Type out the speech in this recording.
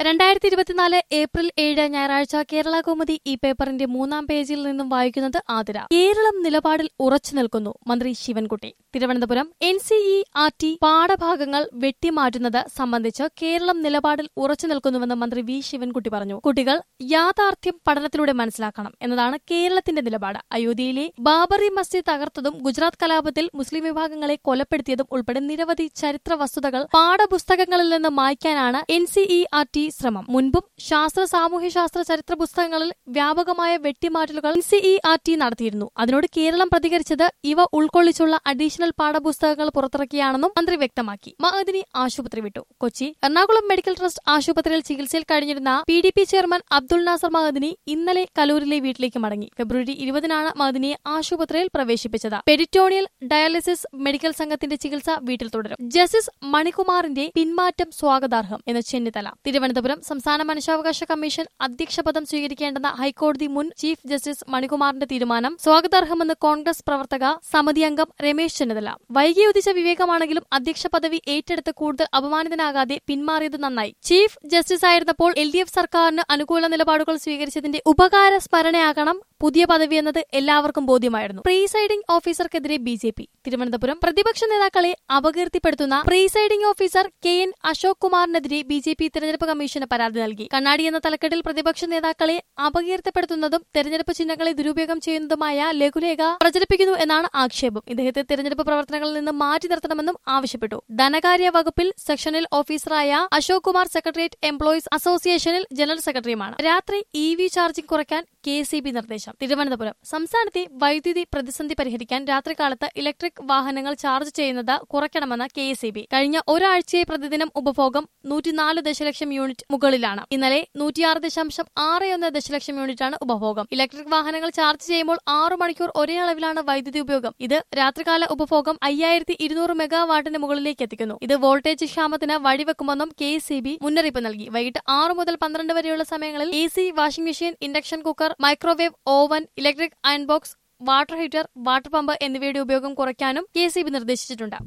രണ്ടായിരത്തി ഇരുപത്തിനാല് ഏപ്രിൽ ഏഴ് ഞായറാഴ്ച കേരള കൗമുദി ഈ പേപ്പറിന്റെ മൂന്നാം പേജിൽ നിന്നും വായിക്കുന്നത് ആതിര കേരളം നിലപാടിൽ ഉറച്ചു നിൽക്കുന്നു മന്ത്രി Sivankutty Thiruvananthapuram N C E R T പാഠഭാഗങ്ങൾ വെട്ടിമാറ്റുന്നത് സംബന്ധിച്ച് കേരളം നിലപാടിൽ ഉറച്ചു നിൽക്കുന്നുവെന്ന് മന്ത്രി വി ശിവൻകുട്ടി പറഞ്ഞു കുട്ടികൾ യാഥാർത്ഥ്യം പഠനത്തിലൂടെ മനസ്സിലാക്കണം എന്നതാണ് കേരളത്തിന്റെ നിലപാട് അയോധ്യയിലെ ബാബറി മസ്ജിദ് തകർത്തതും ഗുജറാത്ത് കലാപത്തിൽ മുസ്ലിം വിഭാഗങ്ങളെ കൊലപ്പെടുത്തിയതും ഉൾപ്പെടെ നിരവധി ചരിത്ര വസ്തുതകൾ പാഠപുസ്തകങ്ങളിൽ നിന്ന് മായ്ക്കാനാണ് എൻ സിഇ ആർ ടി ശ്രമം മുൻപും ശാസ്ത്ര സാമൂഹ്യശാസ്ത്ര ചരിത്ര പുസ്തകങ്ങളിൽ വ്യാപകമായ വെട്ടിമാറ്റലുകൾ എൻ സിഇ ആർ ടി നടത്തിയിരുന്നു അതിനോട് കേരളം പ്രതികരിച്ചത് ഇവ ഉൾക്കൊള്ളിച്ചുള്ള അഡീഷണൽ പാഠപുസ്തകങ്ങൾ പുറത്തിറക്കിയാണെന്നും മന്ത്രി വ്യക്തമാക്കി മഹദിനി ആശുപത്രി വിട്ടു കൊച്ചി എറണാകുളം മെഡിക്കൽ ട്രസ്റ്റ് ആശുപത്രിയിൽ ചികിത്സയിൽ കഴിഞ്ഞിരുന്ന P D P chairman Abdul Nasser Madani ഇന്നലെ കലൂരിലെ വീട്ടിലേക്ക് മടങ്ങി ഫെബ്രുവരി ഇരുപതിനാണ് മഹദിനിയെ ആശുപത്രിയിൽ പ്രവേശിപ്പിച്ചത് പെരിറ്റോണിയൽ ഡയാലിസിസ് മെഡിക്കൽ സംഘത്തിന്റെ ചികിത്സ വീട്ടിൽ തുടരും ജസ്റ്റിസ് മണികുമാറിന്റെ പിന്മാറ്റം സ്വാഗതാർഹം എന്ന് ചെന്നിത്തല തിരുവനന്തപുരം സംസ്ഥാന മനുഷ്യാവകാശ കമ്മീഷൻ അധ്യക്ഷപദം സ്വീകരിക്കേണ്ടെന്ന ഹൈക്കോടതി മുൻ ചീഫ് ജസ്റ്റിസ് മണികുമാറിന്റെ തീരുമാനം സ്വാഗതാർഹമെന്ന് കോൺഗ്രസ് പ്രവർത്തക സമിതി അംഗം രമേശ് ചെന്നിത്തല വൈകി ഉദിച്ച വിവേകമാണെങ്കിലും അധ്യക്ഷ പദവി ഏറ്റെടുത്ത് കൂടുതൽ അപമാനിതനാകാതെ പിന്മാറിയത് നന്നായി ചീഫ് ജസ്റ്റിസ് ആയിരുന്നപ്പോൾ എൽ ഡി എഫ് സർക്കാരിന് അനുകൂല നിലപാടുകൾ സ്വീകരിച്ചതിന്റെ ഉപകാര സ്മരണയാകണം പുതിയ പദവി എന്നത് എല്ലാവർക്കും ബോധ്യമായിരുന്നു പ്രീസൈഡിംഗ് ഓഫീസർക്കെതിരെ ബി ജെ പി തിരുവനന്തപുരം പ്രതിപക്ഷ നേതാക്കളെ അപകീർത്തിപ്പെടുത്തുന്ന presiding officer K N Ashok കുമാറിനെതിരെ ബി ജെ പി തെരഞ്ഞെടുപ്പ് കമ്മീഷന് പരാതി നൽകി കണ്ണാടി എന്ന തലക്കെട്ടിൽ പ്രതിപക്ഷ നേതാക്കളെ അപകീർത്തിപ്പെടുത്തുന്നതും തെരഞ്ഞെടുപ്പ് ചിഹ്നങ്ങളെ ദുരുപയോഗം ചെയ്യുന്നതുമായ ലഘുലേഖ പ്രചരിപ്പിക്കുന്നു എന്നാണ് ആക്ഷേപം ഇദ്ദേഹത്തെ തെരഞ്ഞെടുപ്പ് പ്രവർത്തനങ്ങളിൽ നിന്ന് മാറ്റി നിർത്തണമെന്നും ആവശ്യപ്പെട്ടു ധനകാര്യ വകുപ്പിൽ സെക്ഷനിൽ ഓഫീസറായ അശോക് കുമാർ സെക്രട്ടേറിയറ്റ് എംപ്ലോയീസ് അസോസിയേഷനിൽ ജനറൽ സെക്രട്ടറിയുമാണ് രാത്രി ഇ വി ചാർജിംഗ് കുറയ്ക്കാൻ കെ സി ബി നിർദ്ദേശം തിരുവനന്തപുരം സംസ്ഥാനത്തെ വൈദ്യുതി പ്രതിസന്ധി പരിഹരിക്കാൻ രാത്രികാലത്ത് ഇലക്ട്രിക് വാഹനങ്ങൾ ചാർജ് ചെയ്യുന്നത് കുറയ്ക്കണമെന്ന് കെ എസ് ബി കഴിഞ്ഞ ഒരാഴ്ചയെ പ്രതിദിനം ഉപഭോഗം നൂറ്റിനാല് ദശലക്ഷം യൂണിറ്റ് മുകളിലാണ് ഇന്നലെ നൂറ്റിയാറ് ദശാംശം ആറ് ഒന്ന് ദശലക്ഷം യൂണിറ്റാണ് ഉപഭോഗം ഇലക്ട്രിക് വാഹനങ്ങൾ ചാർജ് ചെയ്യുമ്പോൾ ആറു മണിക്കൂർ ഒരേ അളവിലാണ് വൈദ്യുതി ഉപയോഗം ഇത് രാത്രികാല ഉപഭോഗം അയ്യായിരത്തി ഇരുന്നൂറ് മെഗാവാട്ടിന് മുകളിലേക്ക് എത്തിക്കുന്നു ഇത് വോൾട്ടേജ് ക്ഷാമത്തിന് വഴിവെക്കുമെന്നും കെ സി ബി മുന്നറിയിപ്പ് നൽകി വൈകിട്ട് ആറ് മുതൽ പന്ത്രണ്ട് വരെയുള്ള സമയങ്ങളിൽ A C washing machine induction cooker microwave oven electric iron box water heater water pump എന്നിവയുടെ ഉപയോഗം കുറയ്ക്കാനും കെ സി ബി നിർദ്ദേശിച്ചിട്ടുണ്ട്